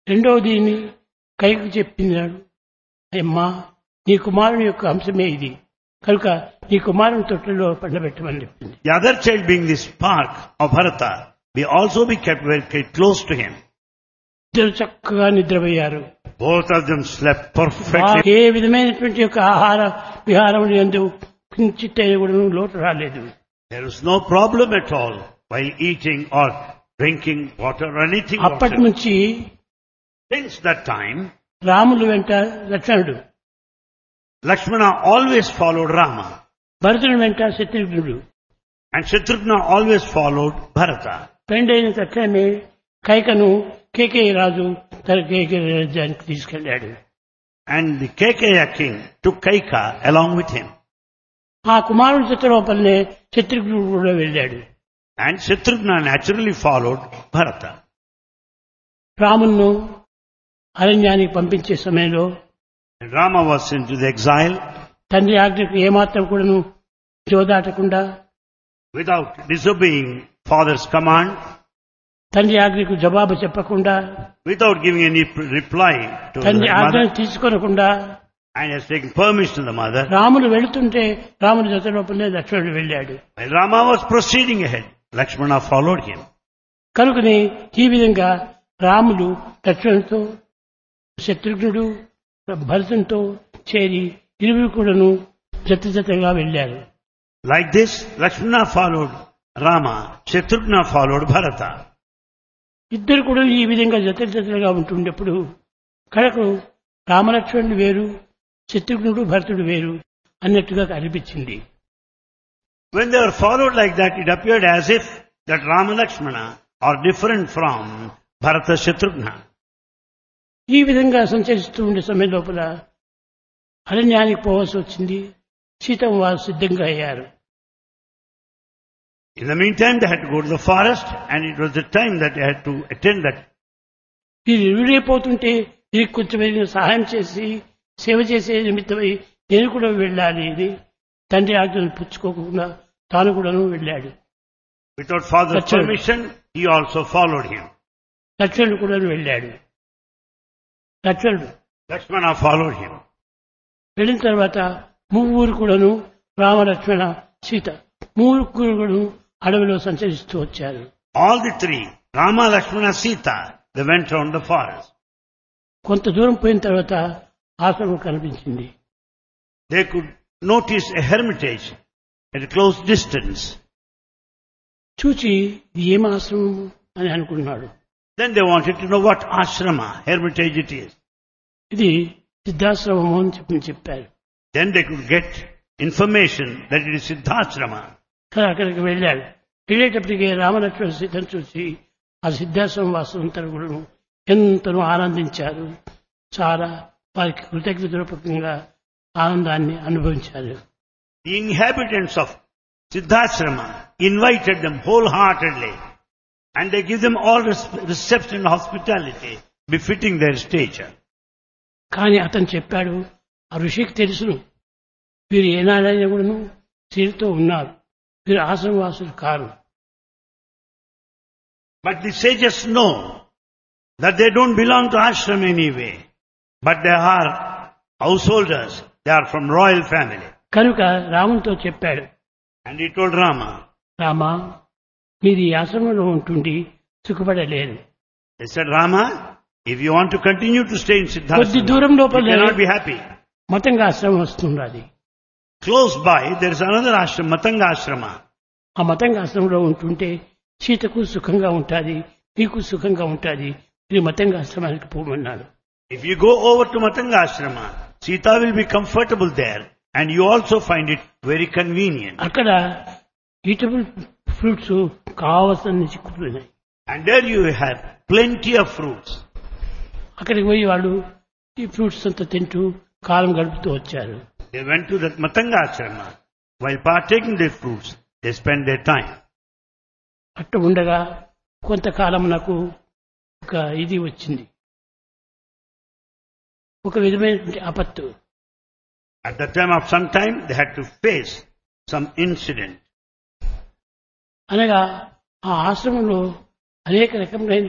రెండవది కైకు చెప్పినాడు అమ్మా నీ కుమారుని యొక్క అంశమే ఇది కనుక నీ కుమారుని తొట్టులో పండబెట్టమని చెప్పింది The other child being the spark of Bharata, be also be kept very very close to him. ఇద్దరు చక్కగా నిద్రపోయారు Both of them slept perfectly. వారికి ఏ విధమైనటువంటి యొక్క ఆహార విహారం ఎందు కించిత్ కూడా లోటు రాలేదు There was no problem at all while eating or drinking water or anything. అప్పటి whatsoever. నుంచి Since that time, రాములు వెంట లక్ష్మణుడు Lakshmana always followed Rama భరతుని వెంట శత్రుఘ్నుడు and Shatrughna always followed Bharata. పెండైన తక్షణమే కైకను కేకే రాజు తన కేకే రాజ్యానికి తీసుకెళ్లాడు And the Kekeya king took Kaika along with him. ఆ కుమారుడు చిత్రలోపలనే శత్రుఘ్నుడు కూడా వెళ్ళాడు And Shatrughna naturally followed Bharata. రామును అరణ్యానికి పంపించే సమయంలో And Rama was into the exile తండ్రి ఆజ్ఞకు ఏమాత్రం కూడాను జోదాటకుండా without disobeying father's command, తండ్రి ఆజ్ఞకు జవాబు చెప్పకుండా without giving any p- reply to the తండ్రి mother, ఆజ్ఞను తీసుకోనకుండా and has taken permission to the mother. రాముడు వెళుతుంటే రాముని జత లోపలనే లక్ష్మణుడు వెళ్ళాడు While Rama was proceeding ahead, Lakshmana followed him. కనుకని ఈ విధంగా రాములు లక్ష్మణుడితో శత్రుఘ్నుడు భరతంతో చేరి ఇరువురు కూడాను జత జతగా వెళ్ళారు Like this, Lakshmana followed Rama, Shatrughna followed Bharata. ఇద్దరు కూడా ఈ విధంగా జత జతలుగా ఉంటుండేప్పుడు కడకు రామలక్ష్మణుడు వేరు శత్రుఘ్నుడు భరతుడు వేరు అన్నట్టుగా అనిపించింది When they were followed like that, it appeared as if that Rama Lakshmana are different from Bharata Shatrughna. ఈ విధంగా సంచరిస్తూ ఉండే సమయం లోపల అరణ్యానికి పోవాల్సి వచ్చింది సీతం వారు సిద్ధంగా అయ్యారు In the meantime, they had to go to the forest, and it was the time that they had to attend that. వీరు ఎదురైపోతుంటే వీరికి కొంచెం ఏదైనా సహాయం చేసి సేవ చేసే నిమిత్తమై నేను కూడా వెళ్ళాలి ఇది తండ్రి ఆజ్ఞను పుచ్చుకోకుండా తాను కూడాను వెళ్ళాడు Without father's Lakshmana. permission, he also followed him. లక్ష్మణుడు కూడా వెళ్ళాడు లక్ష్మణుడు Lakshmana followed him. వెళ్ళిన తర్వాత ముగ్గురు కూడాను రామ లక్ష్మణ సీత ముగ్గురు కూడాను అడవిలో సంచరిస్తూ వచ్చారు All the three, Rama, Lakshmana, Sita, they went around the forest. కొంత దూరం పోయిన తర్వాత ఆశ్రమం కనిపించింది They could notice a hermitage at a close distance. చూచి ఇది ఏం ఆశ్రమం అని అనుకున్నాడు Then they wanted to know what ashrama, hermitage it is. ఇది సిద్ధాశ్రమము అని చెప్పి చెప్పారు Then they could get information that it is Siddhashrama. సరే అక్కడికి వెళ్ళాడు వెళ్ళేటప్పటికి రామలక్ష్మణ సీతను చూసి ఆ సిద్ధాశ్రమం వాసులంతా కూడా ఎంతనో ఆనందించారు చాలా వారికి కృతజ్ఞతపూర్వకంగా ఆనందాన్ని అనుభవించారు The inhabitants of Siddhashrama invited them wholeheartedly and they give them all res- reception and hospitality befitting their stature. కానీ అతను చెప్పాడు ఆ ఋషికి తెలుసును వీరు ఏనాడైనా కూడాను స్త్రీలతో ఉన్నారు వీరు ఆశ్రమవాసులు కారు But the sages know that they don't belong to ashram anyway, but they are householders, they are from royal family. కనుక రామునితో చెప్పాడు And he told Rama, Rama మీరు ఈ ఆశ్రమంలో ఉంటుండి సుఖపడలేరు They said, Rama, if you want to continue to stay in కొద్ది Siddhartha, దూరం you లోపల cannot be happy. మతంగా ఆశ్రమం వస్తున్నది Close by, there is another ashram, Matanga Ashrama. ఆ మతంగా ఆశ్రమంలో ఉంటుంటే సీతకు సుఖంగా ఉంటుంది నీకు సుఖంగా ఉంటుంది ఇది మతంగా ఆశ్రమానికి పోమన్నాడు If you go over to Matanga Ashrama, Sita will be comfortable there and you also find it very convenient. అక్కడ ఈటబుల్ ఫ్రూట్స్ కావలసిన చిక్కుతున్నాయి And there you have plenty of fruits. అక్కడికి పోయి వాళ్ళు ఈ ఫ్రూట్స్ అంతా తింటూ కాలం గడుపుతూ వచ్చారు They went to that Matanga Ashrama. While partaking their fruits, they spent their time. అట్ట ఉండగా కొంతకాలం నాకు ఒక ఇది వచ్చింది ఒక విధమైనటువంటి ఆపత్తు At the time of some time, they had to face some incident. అనగా ఆ ఆశ్రమంలో అనేక రకములైన